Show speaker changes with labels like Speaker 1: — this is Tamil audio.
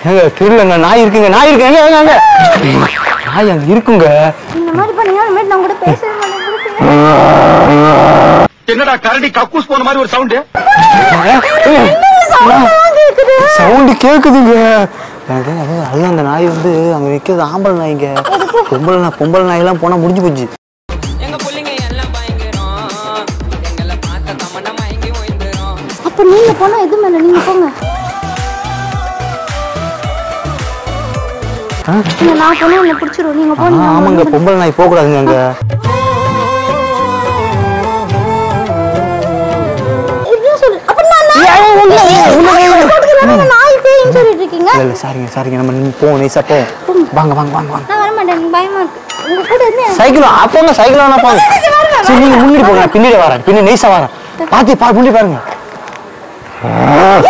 Speaker 1: ஏங்க திருடங்க நாய் இருக்குங்க நாய் இருக்குங்க ஏங்க ஏங்க ஏங்க நாய் அங்க இருக்குங்க
Speaker 2: இந்த மாதிரி பண்ணீங்க அந்த மாதிரி நான் கூட பேசவே மாட்டேன்
Speaker 3: என்னடா கரடி கக்கூஸ் போன மாதிரி ஒரு சவுண்ட்
Speaker 1: சவுண்டு கேக்குதுங்க அது அது அதுதான் அந்த நாய் வந்து அங்க நிக்கிறது ஆம்பளை நாய்ங்க பொம்பளை நாய் பொம்பளை நாயெல்லாம் போனா முடிஞ்சு போச்சு
Speaker 4: எங்க புள்ளைங்க எல்லாம் பயங்கரம் எங்களை பார்த்த தமன்னா மயங்கி ஓய்ந்துரும்
Speaker 2: அப்ப நீங்க போனா எது மேல நீங்க போங்க இல்ல, நான் போனா என்ன பிடிச்சிரும் நீங்க
Speaker 1: ஆ,
Speaker 2: போனீங்க
Speaker 1: ஆமாங்க பொம்பளை நாய் போக கூடாதுங்க அங்க
Speaker 2: இப்படியும் சொல்லு அப்ப நான் நாய் நாய் பேயின்னு சொல்லிட்டு இருக்கீங்க
Speaker 1: இல்ல இல்ல சாரிங்க சாரிங்க நம்ம நின்னு போவோம் நைஸா போவோம் வாங்க வாங்க வாங்க வாங்க
Speaker 2: நான் வர மாட்டேன் எனக்கு பயமா இருக்கு உங்க கூட இருந்து
Speaker 1: சைக்கிள் அப்போங்க சைக்கிள் வேணா போங்க சரி நீங்க முன்னாடி போங்க நான் பின்னாடி வரேன் பின்னாடி நைஸா வரேன் பாத்து பா முன்னாடி பாருங்க